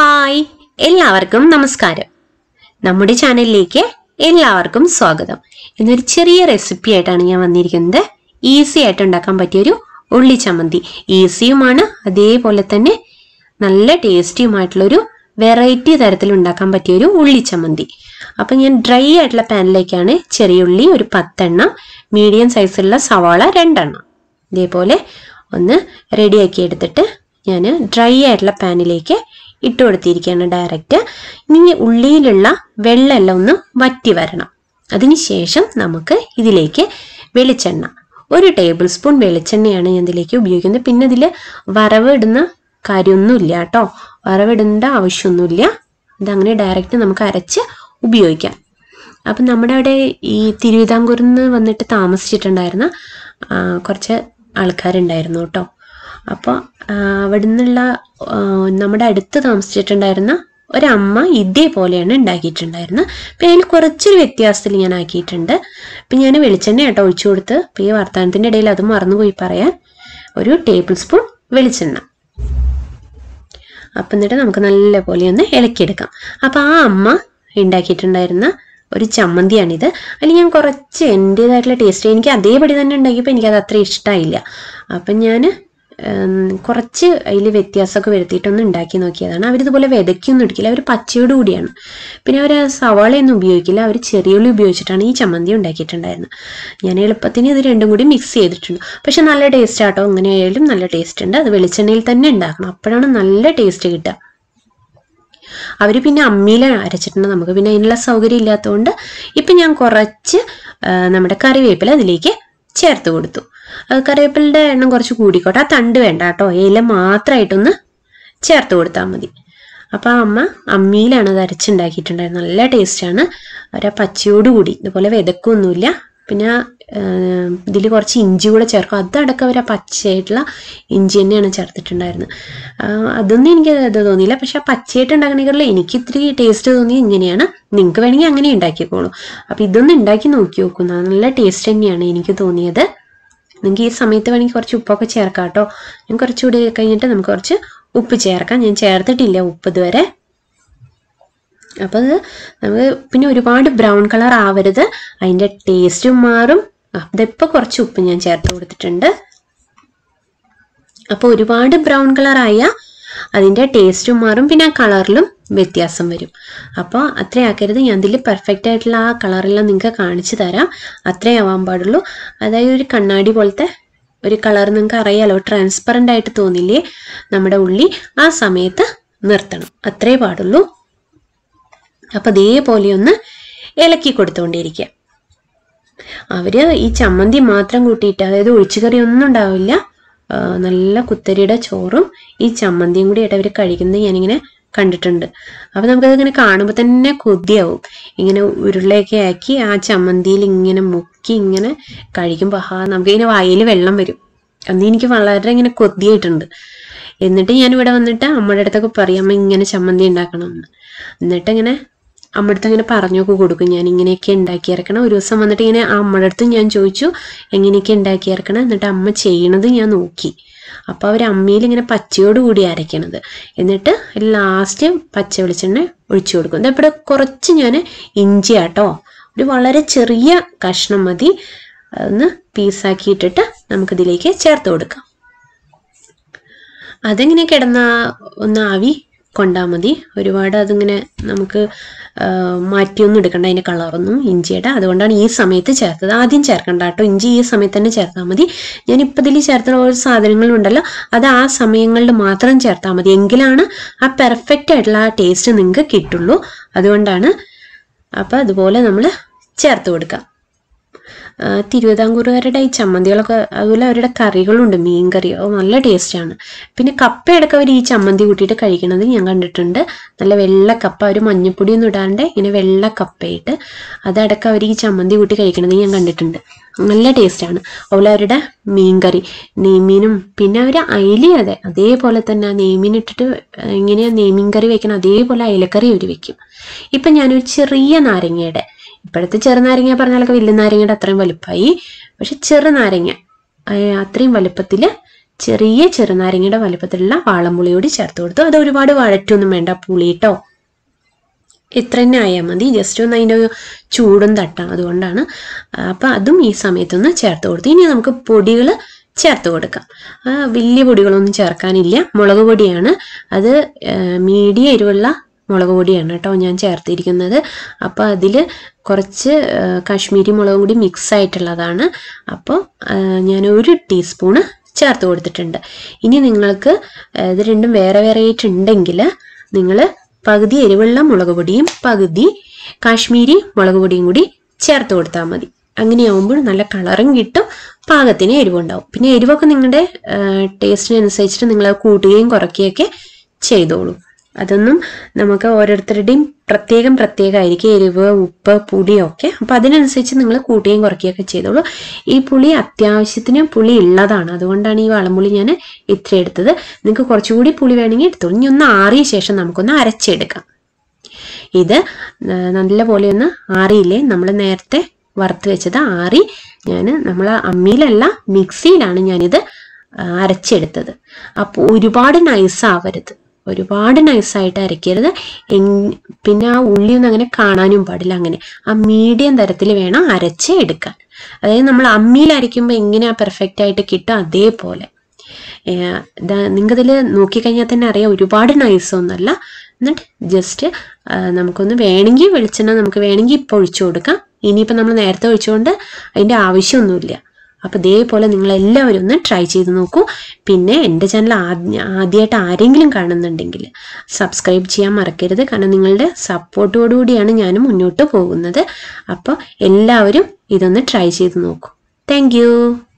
hi എല്ലാവർക്കും നമസ്കാരം നമ്മുടെ ചാനലിലേക്ക് എല്ലാവർക്കും സ്വാഗതം ഇന്നൊരു ചെറിയ റെസിപ്പി ആയിട്ടാണ് ഞാൻ വന്നിരിക്കുന്നത് ഈസി ആയിട്ട് ഉണ്ടാക്കാൻ പറ്റിയൊരു ഉള്ളി ചമ്മന്തി ഈസിയുമാണ് അതേപോലെ തന്നെ നല്ല ടേസ്റ്റിയുമായിട്ടുള്ളൊരു വെറൈറ്റി തരത്തിൽ ഉണ്ടാക്കാൻ പറ്റിയൊരു ഉള്ളി ചമ്മന്തി അപ്പം ഞാൻ ഡ്രൈ ആയിട്ടുള്ള പാനിലേക്കാണ് ചെറിയ ഉള്ളി ഒരു പത്തെണ്ണം മീഡിയം സൈസുള്ള സവാള രണ്ടെണ്ണം ഇതേപോലെ ഒന്ന് റെഡിയാക്കി എടുത്തിട്ട് ഞാൻ ഡ്രൈ ആയിട്ടുള്ള പാനിലേക്ക് ഇട്ട് കൊടുത്തിരിക്കുകയാണ് ഡയറക്റ്റ് ഇനി ഉള്ളിയിലുള്ള വെള്ളമെല്ലാം ഒന്ന് വറ്റി വരണം അതിനുശേഷം നമുക്ക് ഇതിലേക്ക് വെളിച്ചെണ്ണ ഒരു ടേബിൾ സ്പൂൺ വെളിച്ചെണ്ണയാണ് ഞാൻ ഇതിലേക്ക് ഉപയോഗിക്കുന്നത് പിന്നെ ഇതിൽ വറവ് ഇടുന്ന കാര്യമൊന്നുമില്ല കേട്ടോ വറവിടേണ്ട ആവശ്യമൊന്നുമില്ല ഇതങ്ങനെ ഡയറക്റ്റ് നമുക്ക് അരച്ച് ഉപയോഗിക്കാം അപ്പം നമ്മുടെ അവിടെ ഈ തിരുവിതാംകൂറിൽ നിന്ന് വന്നിട്ട് താമസിച്ചിട്ടുണ്ടായിരുന്ന ആ, കുറച്ച് ആൾക്കാരുണ്ടായിരുന്നു കേട്ടോ അപ്പോൾ അവിടെ നിന്നുള്ള ആ, നമ്മുടെ അടുത്ത് താമസിച്ചിട്ടുണ്ടായിരുന്ന ഒരമ്മ ഇതേപോലെയാണ് ഉണ്ടാക്കിയിട്ടുണ്ടായിരുന്നത് അപ്പം അതിൽ കുറച്ചൊരു വ്യത്യാസത്തിൽ ഞാൻ ആക്കിയിട്ടുണ്ട് അപ്പം ഞാൻ വെളിച്ചെണ്ണ കേട്ടോ ഒഴിച്ചു കൊടുത്ത് ഇപ്പം ഈ വർത്തമാനത്തിൻ്റെ ഇടയിൽ അത് മറന്നുപോയി പറയാൻ ഒരു ടേബിൾ സ്പൂൺ വെളിച്ചെണ്ണ അപ്പം എന്നിട്ട് നമുക്ക് നല്ല പോലെ ഒന്ന് ഇളക്കിയെടുക്കാം അപ്പം ആ അമ്മ ഉണ്ടാക്കിയിട്ടുണ്ടായിരുന്ന ഒരു ചമ്മന്തിയാണിത് അതിൽ ഞാൻ കുറച്ച് എൻ്റേതായിട്ടുള്ള ടേസ്റ്റ് എനിക്ക് അതേപടി തന്നെ ഉണ്ടാക്കിയപ്പോൾ എനിക്കത് അത്ര ഇഷ്ടമായില്ല അപ്പം ഞാൻ കുറച്ച് അതിൽ വ്യത്യാസമൊക്കെ വരുത്തിയിട്ടൊന്ന് ഉണ്ടാക്കി നോക്കിയതാണ് അവരിതുപോലെ വിതയ്ക്കൊന്നും എടുക്കില്ല അവർ പച്ചയോട് കൂടിയാണ് പിന്നെ അവർ സവാളയൊന്നും ഉപയോഗിക്കില്ല അവർ ചെറിയുള്ളി ഉപയോഗിച്ചിട്ടാണ് ഈ ചമ്മന്തി ഉണ്ടാക്കിയിട്ടുണ്ടായിരുന്നത് ഞാൻ എളുപ്പത്തിന് ഇത് രണ്ടും കൂടി മിക്സ് ചെയ്തിട്ടുണ്ട് പക്ഷെ നല്ല ടേസ്റ്റ് ആട്ടോ ഇങ്ങനെ ആയാലും നല്ല ടേസ്റ്റ് ഉണ്ട് അത് വെളിച്ചെണ്ണയിൽ തന്നെ ഉണ്ടാക്കണം അപ്പോഴാണ് നല്ല ടേസ്റ്റ് കിട്ടുക അവർ പിന്നെ അമ്മിയിൽ അരച്ചിട്ടുണ്ട് നമുക്ക് പിന്നെ അതിനുള്ള സൗകര്യം ഇല്ലാത്തതുകൊണ്ട് ഇപ്പം ഞാൻ കുറച്ച് ആ, നമ്മുടെ കറിവേപ്പില അതിലേക്ക് ചേർത്ത് കൊടുത്തു അത് കറിവേപ്പിലയുടെ എണ്ണം കുറച്ച് കൂടിക്കോട്ടെ ആ തണ്ട് വേണ്ട കേട്ടോ ഇല മാത്രമായിട്ടൊന്ന് ചേർത്ത് കൊടുത്താൽ മതി അപ്പം ആ അമ്മ അമ്മിയിലാണ് അത് അരച്ചുണ്ടാക്കിയിട്ടുണ്ടായിരുന്നത് നല്ല ടേസ്റ്റാണ് അവർ ആ പച്ചയോടുകൂടി ഇതുപോലെ വിതക്കൊന്നുമില്ല പിന്നെ ഇതിൽ കുറച്ച് ഇഞ്ചി കൂടെ ചേർക്കും അതടക്കം അവർ ആ പച്ചയായിട്ടുള്ള ഇഞ്ചി തന്നെയാണ് ചേർത്തിട്ടുണ്ടായിരുന്നത് ആ, അതൊന്നും എനിക്ക് ഇത് തോന്നിയില്ല പക്ഷെ ആ പച്ചയായിട്ട് ഉണ്ടാക്കണമെങ്കിൽ എനിക്ക് ഇത്തിരി ടേസ്റ്റ് തോന്നി ഇങ്ങനെയാണ് നിങ്ങൾക്ക് വേണമെങ്കിൽ അങ്ങനെ ഉണ്ടാക്കിക്കോളൂ അപ്പം ഇതൊന്ന് ഉണ്ടാക്കി നോക്കി നോക്കുന്ന നല്ല ടേസ്റ്റ് തന്നെയാണ് എനിക്ക് തോന്നിയത് നിങ്ങൾക്ക് ഈ സമയത്ത് വേണമെങ്കിൽ കുറച്ച് ഉപ്പൊക്കെ ചേർക്കാം കേട്ടോ ഞാൻ കുറച്ചുകൂടി കഴിഞ്ഞിട്ട് നമുക്ക് കുറച്ച് ഉപ്പ് ചേർക്കാം ഞാൻ ചേർത്തിട്ടില്ല ഉപ്പ് ഇതുവരെ അപ്പോൾ അത് നമുക്ക് പിന്നെ ഒരുപാട് ബ്രൗൺ കളർ ആവരുത് അതിൻ്റെ ടേസ്റ്റും മാറും അതിപ്പോൾ കുറച്ച് ഉപ്പ് ഞാൻ ചേർത്ത് കൊടുത്തിട്ടുണ്ട് അപ്പോൾ ഒരുപാട് ബ്രൗൺ കളറായ അതിൻ്റെ ടേസ്റ്റും മാറും പിന്നെ ആ കളറിലും വ്യത്യാസം വരും അപ്പോൾ അത്രയാക്കരുത് ഞാൻ ഇതിൽ പെർഫെക്റ്റ് ആയിട്ടുള്ള ആ കളറെല്ലാം നിങ്ങൾക്ക് കാണിച്ചു തരാം അത്രേ ആവാൻ പാടുള്ളൂ അതായത് ഒരു കണ്ണാടി പോലത്തെ ഒരു കളർ നിങ്ങൾക്ക് അറിയാലോ ട്രാൻസ്പെറൻ്റ് ആയിട്ട് തോന്നില്ലേ നമ്മുടെ ഉള്ളി ആ സമയത്ത് നിർത്തണം അത്രേ പാടുള്ളൂ അപ്പം അതേപോലെ ഒന്ന് ഇളക്കി കൊടുത്തുകൊണ്ടിരിക്കുക അവര് ഈ ചമ്മന്തി മാത്രം കൂട്ടിയിട്ട് അതായത് ഒഴിച്ചുകറി ഒന്നും ഉണ്ടാവില്ല ആ, നല്ല കുത്തരിയുടെ ചോറും ഈ ചമ്മന്തിയും കൂടി ആയിട്ട് അവർ കഴിക്കുന്നത് ഞാനിങ്ങനെ കണ്ടിട്ടുണ്ട് അപ്പം നമുക്കതിങ്ങനെ കാണുമ്പോൾ തന്നെ കൊതിയാവും ഇങ്ങനെ ഉരുളയൊക്കെ ആക്കി ആ ചമ്മന്തിയിൽ ഇങ്ങനെ മുക്കി ഇങ്ങനെ കഴിക്കുമ്പോൾ ഹാ നമുക്കിങ്ങനെ വായിൽ വെള്ളം വരും അന്ന് എനിക്ക് വളരെ ഇങ്ങനെ കൊതിയായിട്ടുണ്ട് എന്നിട്ട് ഞാൻ ഇവിടെ വന്നിട്ട് അമ്മയുടെ അടുത്തൊക്കെ പറയും അമ്മ ഇങ്ങനെ ചമ്മന്തി ഉണ്ടാക്കണം എന്ന് എന്നിട്ട് ഇങ്ങനെ അമ്മയുടെ അടുത്ത് ഇങ്ങനെ പറഞ്ഞൊക്കെ കൊടുക്കും ഞാൻ ഇങ്ങനെയൊക്കെ ഉണ്ടാക്കി ഇറക്കണം ഒരു ദിവസം വന്നിട്ട് ഇങ്ങനെ ആ അമ്മയുടെ അടുത്ത് ഞാൻ ചോദിച്ചു എങ്ങനെയൊക്കെ ഉണ്ടാക്കി ഇറക്കണം എന്നിട്ട് അമ്മ ചെയ്യണത് ഞാൻ നോക്കി അപ്പോൾ അവർ അമ്മയിൽ ഇങ്ങനെ പച്ചയോട് കൂടി അരയ്ക്കണത് എന്നിട്ട് ലാസ്റ്റ് പച്ച വെളിച്ചെണ്ണ ഒഴിച്ചു കൊടുക്കും ഇവിടെ കുറച്ച് ഞാൻ ഇഞ്ചി ആട്ടോ ഒരു വളരെ ചെറിയ കഷ്ണം മതി അതൊന്ന് പീസാക്കിയിട്ടിട്ട് നമുക്കിതിലേക്ക് ചേർത്ത് കൊടുക്കാം അതെങ്ങനെ കിടന്ന ഒന്ന് ആവി കൊണ്ടാൽ മതി ഒരുപാട് അതിങ്ങനെ നമുക്ക് ആ, മാറ്റിയൊന്നും എടുക്കണ്ട അതിൻ്റെ കളറൊന്നും ഇഞ്ചിയുടെ അതുകൊണ്ടാണ് ഈ സമയത്ത് ചേർത്തത് ആദ്യം ചേർക്കണ്ട കേട്ടോ ഇഞ്ചി ഈ സമയത്ത് തന്നെ ചേർത്താൽ മതി ഞാൻ ഇപ്പം ഇതിൽ ചേർത്ത ഓരോ സാധനങ്ങളുണ്ടല്ലോ അത് ആ സമയങ്ങളിൽ മാത്രം ചേർത്താൽ മതി എങ്കിലാണ് ആ പെർഫെക്റ്റ് ആയിട്ടുള്ള ആ ടേസ്റ്റ് നിങ്ങൾക്ക് കിട്ടുള്ളൂ അതുകൊണ്ടാണ് അപ്പം അതുപോലെ നമ്മൾ ചേർത്ത് കൊടുക്കാം ആ, തിരുവിതാംകൂറുകാരുടെ ഈ ചമ്മന്തികളൊക്കെ അതുപോലെ അവരുടെ കറികളുണ്ട് മീൻ കറി ഓ നല്ല ടേസ്റ്റാണ് പിന്നെ കപ്പയടക്കം അവർ ഈ ചമ്മന്തി കൂട്ടിയിട്ട് കഴിക്കണത് ഞാൻ കണ്ടിട്ടുണ്ട് നല്ല വെള്ള കപ്പ അവർ മഞ്ഞപ്പൊടിയൊന്നും ഇടാണ്ട് ഇങ്ങനെ വെള്ള കപ്പയിട്ട് അതടക്കം അവർ ഈ ചമ്മന്തി കൂട്ടി കഴിക്കണത് ഞാൻ കണ്ടിട്ടുണ്ട് നല്ല ടേസ്റ്റാണ് അതുപോലെ അവരുടെ മീൻ കറി നെയ്മീനും പിന്നെ അവർ അയില അതെ അതേപോലെ തന്നെ ആ നെയ്മീൻ ഇട്ടിട്ട് എങ്ങനെയാ നെയ്മീൻ കറി വെക്കണം അതേപോലെ അയിലക്കറി അവർ വെക്കും ഇപ്പം ഞാനൊരു ചെറിയ നാരങ്ങയുടെ ഇപ്പോഴത്തെ ചെറുനാരങ്ങ പറഞ്ഞാലൊക്കെ വലിയ നാരങ്ങയുടെ അത്രയും വലുപ്പമായി പക്ഷെ ചെറുനാരങ്ങ ആ, അത്രയും വലുപ്പത്തിൽ ചെറിയ ചെറുനാരങ്ങയുടെ വലുപ്പത്തിലുള്ള വാളംപുളി കൂടി ചേർത്ത് കൊടുത്തു അത് ഒരുപാട് വഴറ്റൊന്നും വേണ്ട പുളി കേട്ടോ ഇത്ര തന്നെ ആയാൽ മതി ജസ്റ്റ് ഒന്ന് അതിൻ്റെ ചൂടും തട്ടാം അതുകൊണ്ടാണ് അപ്പം അതും ഈ സമയത്തൊന്ന് ചേർത്ത് കൊടുത്തു ഇനി നമുക്ക് പൊടികൾ ചേർത്ത് കൊടുക്കാം ആ, വലിയ പൊടികളൊന്നും ചേർക്കാനില്ല മുളക് പൊടിയാണ് അത് മീഡിയം എരിവുള്ള മുളക് പൊടിയാണ് കേട്ടോ ഞാൻ ചേർത്തിരിക്കുന്നത് അപ്പോൾ അതിൽ കുറച്ച് ആ, കാശ്മീരി മുളക് കൂടി മിക്സ് ആയിട്ടുള്ളതാണ് അപ്പോൾ ആ, ഞാൻ ഒരു ടീസ്പൂണ് ചേർത്ത് കൊടുത്തിട്ടുണ്ട് ഇനി നിങ്ങൾക്ക് ആ, ഇത് രണ്ടും വേറെ വേറെ ആയിട്ടുണ്ടെങ്കിൽ നിങ്ങൾ പകുതി എരിവുള്ള മുളക് പൊടിയും പകുതി കാശ്മീരി മുളക് പൊടിയും കൂടി ചേർത്ത് കൊടുത്താൽ മതി അങ്ങനെയാവുമ്പോൾ നല്ല കളറും കിട്ടും പാകത്തിന് എരിവുണ്ടാവും പിന്നെ എരിവൊക്കെ നിങ്ങളുടെ ടേസ്റ്റിനനുസരിച്ചിട്ട് നിങ്ങൾ കൂട്ടുകയും കുറയ്ക്കുകയൊക്കെ ചെയ്തോളൂ അതൊന്നും നമുക്ക് ഓരോരുത്തരുടെയും പ്രത്യേകം പ്രത്യേകമായിരിക്കും എരിവ് ഉപ്പ് പുളിയൊക്കെ അപ്പം അതിനനുസരിച്ച് നിങ്ങൾ കൂട്ടുകയും കുറയ്ക്കുകയൊക്കെ ചെയ്തോളൂ ഈ പുളി അത്യാവശ്യത്തിന് പുളി ഉള്ളതാണ് അതുകൊണ്ടാണ് ഈ വളംപുളി ഞാൻ ഇത്ര എടുത്തത് നിങ്ങൾക്ക് കുറച്ചുകൂടി പുളി വേണമെങ്കിൽ എടുത്തോളൂ ഇനി ഒന്ന് ആറിയ ശേഷം നമുക്കൊന്ന് അരച്ചെടുക്കാം ഇത് ന- നല്ലപോലെ ഒന്ന് ആറിയില്ലേ നമ്മൾ നേരത്തെ വറുത്ത് വെച്ചത് ആറി ഞാൻ നമ്മൾ അമ്മിയിലല്ല മിക്സിയിലാണ് ഞാനിത് ആ, അരച്ചെടുത്തത് അപ്പോൾ ഒരുപാട് നൈസ് ആവരുത് ഒരുപാട് നൈസായിട്ട് അരയ്ക്കരുത് എങ്- പിന്നെ ആ ഉള്ളിയൊന്നും അങ്ങനെ കാണാനും പാടില്ല അങ്ങനെ ആ മീഡിയം തരത്തിൽ വേണം അരച്ച് എടുക്കാൻ അതായത് നമ്മൾ അമ്മിയിൽ അരയ്ക്കുമ്പോൾ എങ്ങനെയാ പെർഫെക്റ്റ് ആയിട്ട് കിട്ടും അതേപോലെ നിങ്ങൾക്കതിൽ നോക്കിക്കഴിഞ്ഞാൽ തന്നെ അറിയാം ഒരുപാട് നൈസൊന്നുമല്ല എന്നിട്ട് ജസ്റ്റ് നമുക്കൊന്ന് വേണമെങ്കിൽ വെളിച്ചെണ്ണ നമുക്ക് വേണമെങ്കിൽ ഇപ്പോൾ ഒഴിച്ചു കൊടുക്കാം ഇനിയിപ്പോൾ നമ്മൾ നേരത്തെ ഒഴിച്ചുകൊണ്ട് അതിൻ്റെ ആവശ്യമൊന്നുമില്ല അപ്പോൾ ഇതേപോലെ നിങ്ങൾ എല്ലാവരും ഒന്ന് ട്രൈ ചെയ്ത് നോക്കൂ പിന്നെ എൻ്റെ ചാനൽ ആദ്യ ആദ്യമായിട്ട് ആരെങ്കിലും കാണുന്നുണ്ടെങ്കിൽ സബ്സ്ക്രൈബ് ചെയ്യാൻ മറക്കരുത് കാരണം നിങ്ങളുടെ സപ്പോർട്ടോടുകൂടിയാണ് ഞാൻ മുന്നോട്ട് പോകുന്നത് അപ്പോൾ എല്ലാവരും ഇതൊന്ന് ട്രൈ ചെയ്ത് നോക്കൂ താങ്ക്